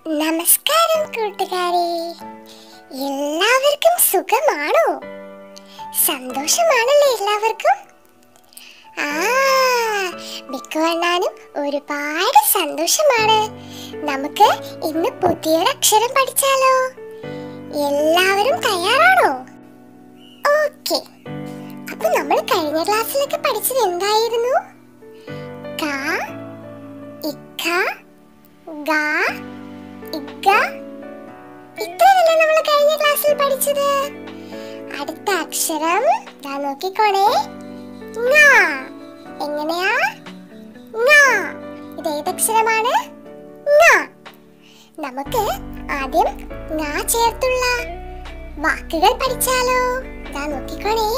നമസ്കാരം കൂട്ടുകാരെ എല്ലാവർക്കും സുഖമാണോ സന്തോഷമാണല്ലേ എല്ലാവർക്കും ആ മിക്കവണ്ണാനും ഒരുപാട് സന്തോഷമാണ് നമുക്ക് ഇന്ന് പുതിയൊരു അക്ഷരം പഠിച്ചാലോ എല്ലാവരും തയ്യാറാണോ ഓക്കെ അപ്പൊ നമ്മൾ കഴിഞ്ഞ ക്ലാസ്സിലൊക്കെ പഠിച്ചത് എന്തായിരുന്നു ക ഇക്ക ഗ ഇക്ക ഇത്രയല്ല നമ്മൾ കഴിഞ്ഞ ക്ലാസ്സിൽ പഠിച്ചത് അടുത്ത അക്ഷരം ദാ നോക്കിക്കോണേ ങ. എങ്ങനെയാ ങ. ഇത് ഏതക്ഷരമാണ് ങ. നമുക്ക് ആദ്യം ങ ചേർത്തുള്ള വാക്കുകൾ പഠിച്ചാലോ ദാ നോക്കിക്കോണേ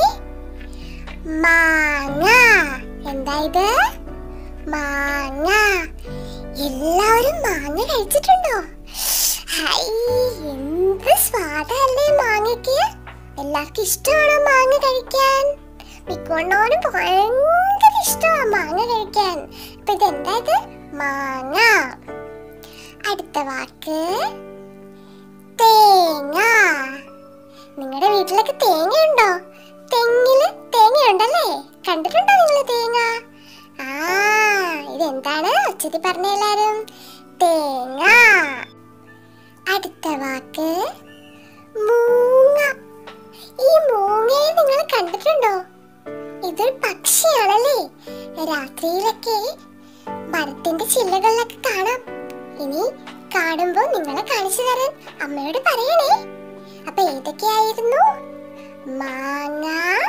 മാങ്ങ എന്താ ഇത് മാങ്ങ എല്ലാവരും മാങ്ങ കഴിച്ചിട്ടുണ്ടോ ഹൈ എന്ത് സ്വാദല്ലേ മാങ്ങയ്ക്ക് എല്ലാവർക്കും ഇഷ്ടമാണോ മാങ്ങ കഴിക്കാൻ മിക്കവണ്ണോനും ഭയങ്കര ഇഷ്ടമാണ് മാങ്ങ കഴിക്കാൻ അപ്പൊ ഇത് എന്താ ഇത് മാങ്ങ അടുത്ത വാക്ക് തേങ്ങ നിങ്ങളുടെ വീട്ടിലൊക്കെ തേങ്ങ ഉണ്ടോ തെങ്ങില് തേങ്ങ ഉണ്ടല്ലേ കണ്ടിട്ടുണ്ടോ നിങ്ങൾ തേങ്ങ ആ ഇതെന്താണ് ഉച്ചത്തി പറഞ്ഞ എല്ലാരും തേങ്ങ അടുത്ത വാക്ക് മൂങ്ങ ഈ മൂങ്ങയെ നിങ്ങൾ കണ്ടിട്ടുണ്ടോ ഇതൊരു പക്ഷിയാണല്ലേ രാത്രിയിലൊക്കെ മരത്തിന്റെ ചില്ലകളിലൊക്കെ കാണാം ഇനി കാണുമ്പോ നിങ്ങളെ കാണിച്ചു തരാൻ അമ്മയോട് പറയണേ അപ്പൊ ഏതൊക്കെയായിരുന്നു മാങ്ങ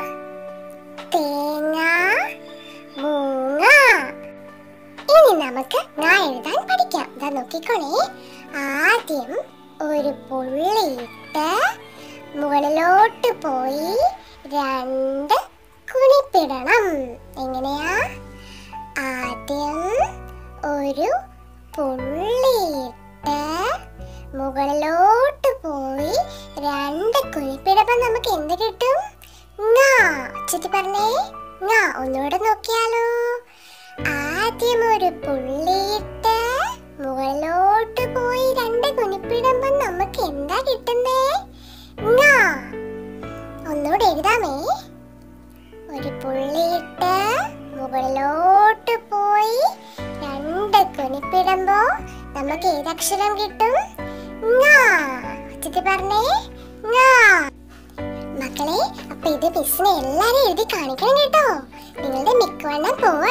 തേങ്ങ മൂങ്ങ ഇനി നമുക്ക് ഞാൻ എഴുതാൻ പഠിക്കാം ഇതാ നോക്കിക്കോണേ ആദ്യം ഒരു പുള്ളിയിട്ട് മുകളിലോട്ട് പോയി രണ്ട് കുണിപ്പിടണം എങ്ങനെയാ ആദ്യം ഒരു പുള്ളിയിട്ട് മുകളിലോട്ട് പോയി രണ്ട് കുഴിപ്പിടുമ്പോ നമുക്ക് എന്ത് കിട്ടും ങാ ചുറ്റി പറഞ്ഞേ ങാ ഒന്നുകൂടെ നോക്കിയാലോ ആദ്യം ഒരു പുള്ളിയിട്ട് മുകളിലോട്ട് പോയി രണ്ട് കുനിപ്പിടുമ്പോ നമുക്ക് എന്താ കിട്ടുന്നേ ങാ ഒന്നുകൂടെ എഴുതാമേ ഒരു പുള്ളിയിട്ട് മുകളിലോട്ട് പോയി രണ്ട് കുനിപ്പിടുമ്പോ നമുക്ക് ഏതക്ഷരം കിട്ടും ങാ ചുറ്റി പറഞ്ഞേ ങാ മക്കളെ അപ്പൊ ഇത് മിസ്സിനെ എല്ലാരും എഴുതി കാണിക്കണം കേട്ടോ നിങ്ങളുടെ മിക്കവണ്ണം പോവാ